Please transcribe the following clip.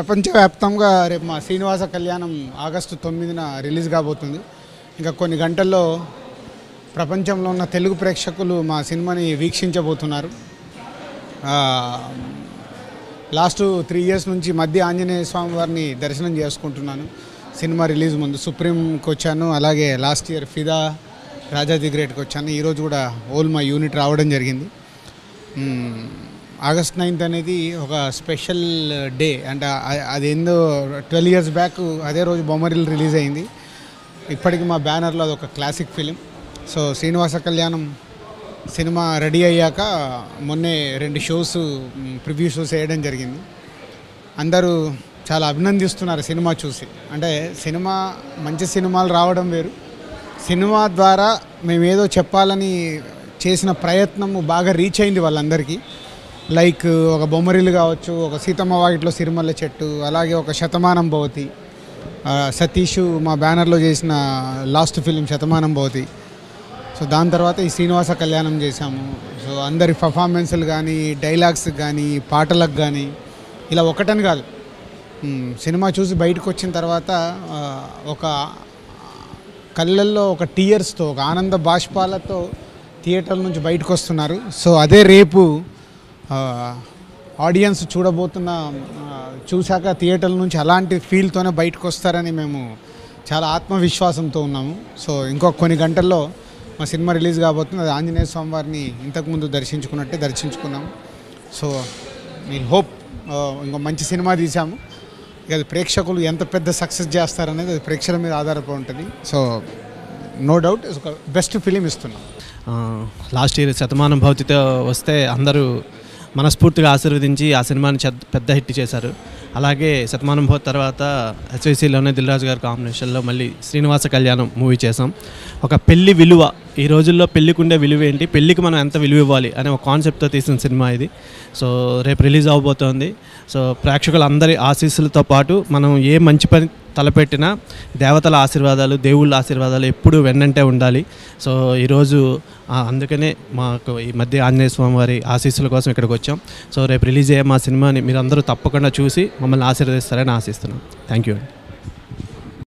ప్రపంచవ్యాప్తంగా రేపు మా శ్రీనివాస కళ్యాణం ఆగస్టు తొమ్మిదిన రిలీజ్ కాబోతుంది ఇంకా కొన్ని గంటల్లో ప్రపంచంలో ఉన్న తెలుగు ప్రేక్షకులు మా సినిమాని వీక్షించబోతున్నారు ఆ, లాస్ట్ త్రీ ఇయర్స్ నుంచి మధ్య ఆంజనేయ స్వామి వారిని దర్శనం చేసుకుంటున్నాను సినిమా రిలీజ్ ముందు సుప్రీంకి వచ్చాను అలాగే లాస్ట్ ఇయర్ ఫిదా రాజాది గ్రేట్కి వచ్చాను ఈరోజు కూడా ఓల్ మా యూనిట్ రావడం జరిగింది మ్మ్. ఆగస్ట్ నైన్త్ అనేది ఒక స్పెషల్ డే అంటే ఆ- అదేందో ట్వెల్వ్ ఇయర్స్ బ్యాక్ అదే రోజు బొమ్మరిల్ రిలీజ్ అయింది ఇప్పటికి మా బ్యానర్లో అది ఒక క్లాసిక్ ఫిలిం సో శ్రీనివాస కళ్యాణం సినిమా రెడీ అయ్యాక మొన్నే రెండు షోస్ ప్రివ్యూ షోస్ వేయడం జరిగింది అందరూ చాలా అభినందిస్తున్నారు సినిమా చూసి అంటే సినిమా మంచి సినిమాలు రావడం వేరు సినిమా ద్వారా మేము ఏదో చెప్పాలని చేసిన ప్రయత్నము బాగా రీచ్ అయింది వాళ్ళందరికీ లైక్ ఒక బొమ్మరిల్లు కావచ్చు ఒక సీతమ్మ వాకిట్లో సిరిమల్ల చెట్టు అలాగే ఒక శతమానం భవతి ఆ, సతీష్ మా బ్యానర్లో చేసిన లాస్ట్ ఫిలిం శతమానం భవతి సో దాని తర్వాత ఈ శ్రీనివాస కళ్యాణం చేశాము సో అందరి పర్ఫార్మెన్స్లు కానీ డైలాగ్స్ కానీ పాటలకు కానీ ఇలా ఒకటని కాదు మ్, సినిమా చూసి బయటకు వచ్చిన తర్వాత ఆ, ఒక కళ్ళల్లో ఒక టీయర్స్తో ఒక ఆనంద బాష్పాలతో థియేటర్ నుంచి బయటకు వస్తున్నారు సో అదే రేపు ఆ, ఆడియన్స్ చూడబోతున్న ఆ, చూశాక థియేటర్ నుంచి అలాంటి ఫీల్తోనే బయటకు వస్తారని మేము చాలా ఆత్మవిశ్వాసంతో ఉన్నాము సో ఇంకొక కొన్ని గంటల్లో మా సినిమా రిలీజ్ కాబోతుంది అది ఆంజనేయ స్వామి వారిని ఇంతకుముందు దర్శించుకున్నట్టే దర్శించుకున్నాము సో మీరు హోప్ ఇంకో మంచి సినిమా తీసాము ఇక అది ప్రేక్షకులు ఎంత పెద్ద సక్సెస్ చేస్తారనేది అది ప్రేక్షకుల మీద ఆధారపడి ఉంటుంది సో నో డౌట్ ఒక బెస్ట్ ఫిలిం ఇస్తున్నాం ఆ, లాస్ట్ ఇయర్ శతమానం భౌతితో వస్తే అందరూ మనస్ఫూర్తిగా ఆశీర్వదించి ఆ సినిమాని చెద్ద- పెద్ద హిట్ చేశారు అలాగే శతమానం భౌత్ తర్వాత ఎస్వైసీలోనే దిల్రాజు గారి కాంబినేషన్లో మళ్ళీ శ్రీనివాస కళ్యాణం మూవీ చేసాం ఒక పెళ్లి విలువ ఈ రోజుల్లో పెళ్లికి ఉండే విలువ ఏంటి పెళ్లికి మనం ఎంత విలువ ఇవ్వాలి అనే ఒక కాన్సెప్ట్తో తీసిన సినిమా ఇది సో రేపు రిలీజ్ అవబోతోంది సో ప్రేక్షకులందరి ఆశీస్సులతో పాటు మనం ఏ మంచి పని తలపెట్టినా దేవతల ఆశీర్వాదాలు దేవుళ్ళ ఆశీర్వాదాలు ఎప్పుడూ వెన్నంటే ఉండాలి సో ఈరోజు ఆ, అందుకనే మాకు ఈ మధ్య ఆంజనేయ స్వామి వారి ఆశీస్సుల కోసం ఇక్కడికి వచ్చాం సో రేపు రిలీజ్ అయ్యే మా సినిమాని మీరందరూ తప్పకుండా చూసి మమ్మల్ని ఆశీర్వదిస్తారని ఆశిస్తున్నాం థ్యాంక్ యూ అండి